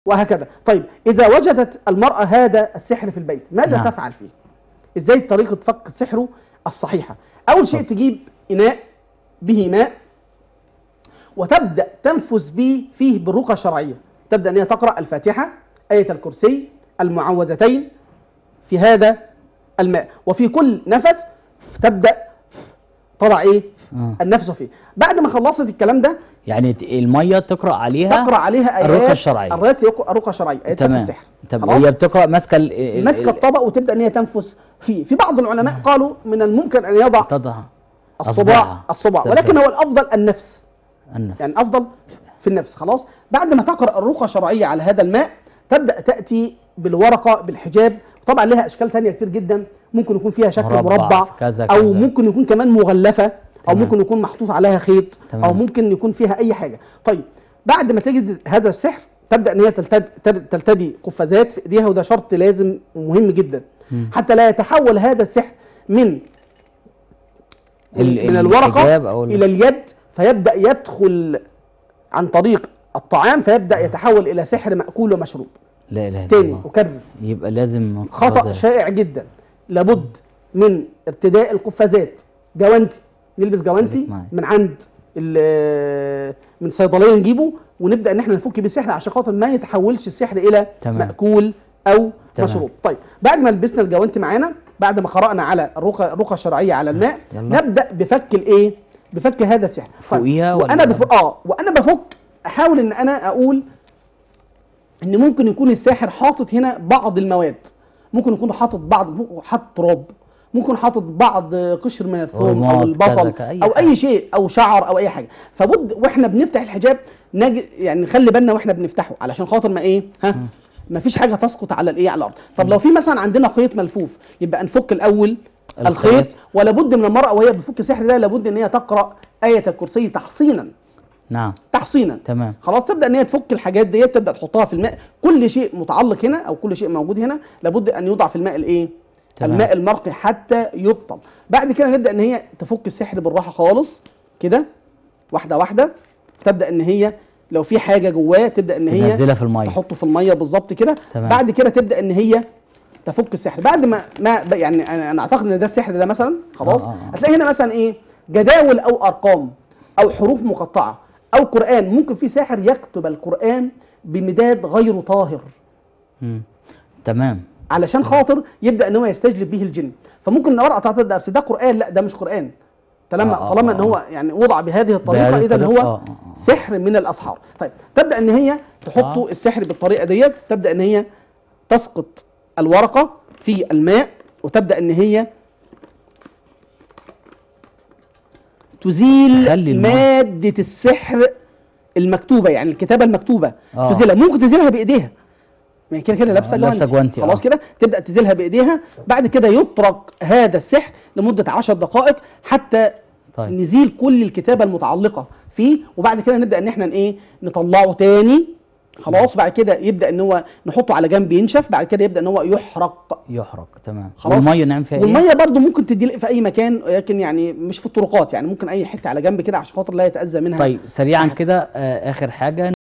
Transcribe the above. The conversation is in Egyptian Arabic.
وهكذا طيب إذا وجدت المرأة هذا السحر في البيت ماذا نعم. تفعل فيه إزاي طريقة فك سحره الصحيحة أول شيء تجيب إناء به ماء وتبدأ تنفذ به فيه بالرقى الشرعية تبدأ أن هي تقرأ الفاتحة آية الكرسي المعوذتين في هذا الماء وفي كل نفس تبدأ تضع إيه آه. النفس فيه بعد ما خلصت الكلام ده يعني ت- الميه تقرا عليها تقرا عليها ايات الرقى الشرعية. الرقى الرقى الشرعيه ايات فك تمام السحر طب خلاص؟ هي بتقرا ماسكه ال- ال- ماسكه ال- الطبق وتبدا ان هي تنفس فيه في بعض العلماء قالوا من الممكن ان يضع تضع الصباع أصبعها. الصباع السبابة. ولكن هو الافضل النفس النفس يعني افضل في النفس خلاص بعد ما تقرا الرقى الشرعيه على هذا الماء تبدا تاتي بالورقه بالحجاب طبعا لها اشكال تانية كتير جدا ممكن يكون فيها شكل مربع، مربع كذا او كذا. ممكن يكون كمان مغلفه او تمام. ممكن يكون محطوط عليها خيط او تمام. ممكن يكون فيها اي حاجه طيب بعد ما تجد هذا السحر تبدا ان هي تلتد- تر- ترتدي قفازات في ايديها وده شرط لازم ومهم جدا مم. حتى لا يتحول هذا السحر من ال- من الحجاب الورقه أو ال- الى اليد فيبدا يدخل عن طريق الطعام فيبدا يتحول الى سحر ماكول ومشروب لا اله الا تاني الله اكرر يبقى لازم خطا قفازات. شائع جدا لابد من ارتداء القفازات جوانتي نلبس جوانتي خليك معايا. من عند ال- من صيدليه نجيبه ونبدا ان احنا نفك بيه السحر عشان خاطر ما يتحولش السحر الى تمام. ماكول او تمام. مشروب طيب بعد ما لبسنا الجوانتي معانا بعد ما قرانا على الرقى الرقى الشرعيه على الماء يلا. نبدا بفك الايه بفك هذا السحر فوقيها ولا- وانا بف... اه وانا بفك احاول ان انا اقول ان ممكن يكون الساحر حاطط هنا بعض المواد ممكن يكون حاطط بعض ممكن حاطط تراب ممكن حاطط بعض قشر من الثوم او رماد، البصل كذا، أي او حاجة. اي شيء او شعر او اي حاجه فبد واحنا بنفتح الحجاب نج... يعني نخلي بالنا واحنا بنفتحه علشان خاطر ما ايه ها ما فيش حاجه تسقط على الايه على الارض طب لو في مثلا عندنا خيط ملفوف يبقى نفك الاول الخيط. الخيط ولا بد من المراه وهي بتفك السحر ده لابد ان هي تقرا ايه الكرسي تحصينا نعم تحصينا تمام خلاص تبدا ان هي تفك الحاجات ديت تبدا تحطها في الماء كل شيء متعلق هنا او كل شيء موجود هنا لابد ان يوضع في الماء الايه تمام. الماء المرقي حتى يبطل بعد كده نبدا ان هي تفك السحر بالراحه خالص كده واحده واحده تبدا ان هي لو في حاجه جواه تبدا ان هي تنزلها في الميه تحطه في الميه بالظبط كده تمام. بعد كده تبدا ان هي تفك السحر بعد ما ما ب- يعني انا أنا اعتقد ان ده السحر ده مثلا خلاص آه، آه، آه. هتلاقي هنا مثلا ايه جداول او ارقام او حروف مقطعه او قران ممكن في ساحر يكتب القران بمداد غير طاهر مم. تمام علشان خاطر يبدا ان هو يستجلب به الجن فممكن الورقه تعتقد ده أصل ده قران لا ده مش قران طالما آه، آه، طالما آه، ان هو يعني وضع بهذه الطريقه بهذه اذا الطريقة، هو آه، آه، آه. سحر من الاسحار طيب تبدا ان هي تحطوا آه. السحر بالطريقه ديت تبدا ان هي تسقط الورقه في الماء وتبدا ان هي تزيل تخلي الماء. ماده السحر المكتوبه يعني الكتابه المكتوبه آه. تزيلها ممكن تزيلها بايديها يعني كده كده لابسه آه، لابسة جوانتي جوانتي، خلاص آه. كده تبدا تزيلها بايديها بعد كده يترك هذا السحر لمده 10 دقائق حتى طيب نزيل كل الكتابه المتعلقه فيه وبعد كده نبدا ان احنا ايه نطلعه تاني خلاص بعد كده يبدا ان هو نحطه على جنب ينشف بعد كده يبدا ان هو يحرق يحرق تمام خلاص والميه نعمل فيها ايه والميه برضو ممكن تدلق في اي مكان لكن يعني مش في الطرقات يعني ممكن اي حته على جنب كده عشان خاطر لا يتاذى منها طيب سريعا أحد. كده آه اخر حاجه